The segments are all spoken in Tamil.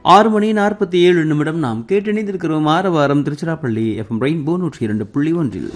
ஆறு மணி நாற்பத்தி ஏழு நிமிடம் நாம் கேட்டிணைந்திருக்கிறோம் ஆரவாரம் திருச்சிராப்பள்ளி எஃப்எம் ரெயின்போ நூற்றி இரண்டு புள்ளி ஒன்றில்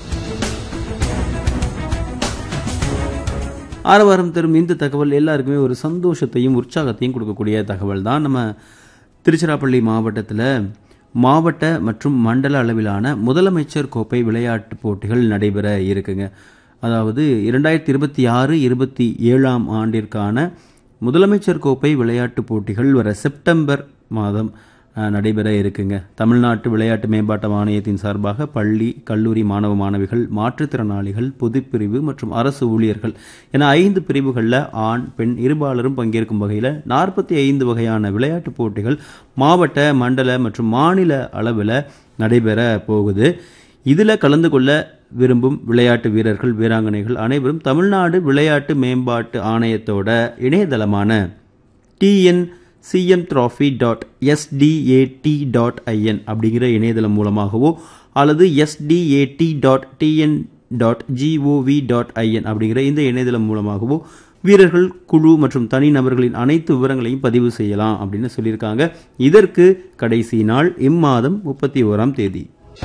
ஆரவாரம் தரும் இந்த தகவல் எல்லாருக்குமே ஒரு சந்தோஷத்தையும் உற்சாகத்தையும் கொடுக்கக்கூடிய தகவல் தான் நம்ம திருச்சிராப்பள்ளி மாவட்டத்தில் மாவட்ட மற்றும் மண்டல அளவிலான முதலமைச்சர் கோப்பை விளையாட்டுப் போட்டிகள் நடைபெற இருக்குங்க அதாவது இரண்டாயிரத்தி இருபத்தி ஆறு இருபத்தி ஏழாம் ஆண்டிற்கான முதலமைச்சர் கோப்பை விளையாட்டுப் போட்டிகள் வர செப்டம்பர் மாதம் அஹ், நடைபெற இருக்குங்க தமிழ்நாட்டு விளையாட்டு மேம்பாட்டு ஆணையத்தின் சார்பாக பள்ளி கல்லூரி மாணவ மாணவிகள் மாற்றுத்திறனாளிகள் பொதுப்பிரிவு மற்றும் அரசு ஊழியர்கள் என ஐந்து பிரிவுகளில் ஆண் பெண் இருபாலரும் பங்கேற்கும் வகையில் நாற்பத்தி ஐந்து வகையான விளையாட்டுப் போட்டிகள் மாவட்ட மண்டல மற்றும் மாநில அளவில் நடைபெற போகுது இதில் கலந்து கொள்ள விரும்பும் விளையாட்டு வீரர்கள் வீராங்கனைகள் அனைவரும் தமிழ்நாடு விளையாட்டு மேம்பாட்டு ஆணையத்தோட இணையதளமான TN CM trophy dot SDAT dot IN அப்படிங்கிற இணையதளம் மூலமாகவோ அல்லது SDAT dot TN dot GOV dot IN அப்படிங்கிற இந்த இணையதளம் மூலமாகவோ வீரர்கள் குழு மற்றும் தனிநபர்களின் அனைத்து விவரங்களையும் பதிவு செய்யலாம் அப்படின்னு சொல்லியிருக்காங்க இதற்கு கடைசி நாள் இம்மாதம் முப்பத்தி ஓராம் தேதி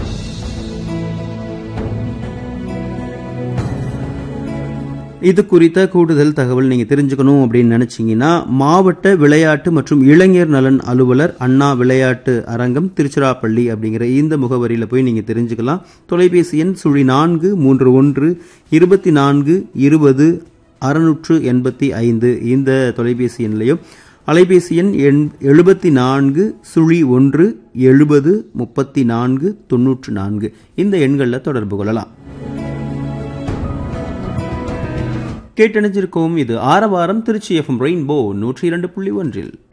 இது குறித்த கூடுதல் தகவல் நீங்க தெரிஞ்சுக்கணும் அப்படின்னு நினைச்சீங்கன்னா மாவட்ட விளையாட்டு மற்றும் இளைஞர் நலன் அலுவலர் அண்ணா விளையாட்டு அரங்கம் திருச்சிராப்பள்ளி அப்படிங்கிற இந்த முகவரியில போய் நீங்க தெரிஞ்சுக்கலாம் தொலைபேசி எண் சுழி நான்கு மூன்று ஒன்று இருபத்தி நான்கு இருபது அறுநூற்று எண்பத்தி ஐந்து இந்த தொலைபேசி எண்லையும் அலைபேசி எண் எண் எழுபத்தி நான்கு சுழி ஒன்று எழுபது முப்பத்தி நான்கு தொன்னூற்று நான்கு இந்த எண்களில் தொடர்பு கொள்ளலாம் கேட்டணிஞ்சிருக்கோம் இது ஆரவாரம் திருச்சி எஃப்எம் ரெயின்போ நூற்றி இரண்டு புள்ளி ஒன்றில்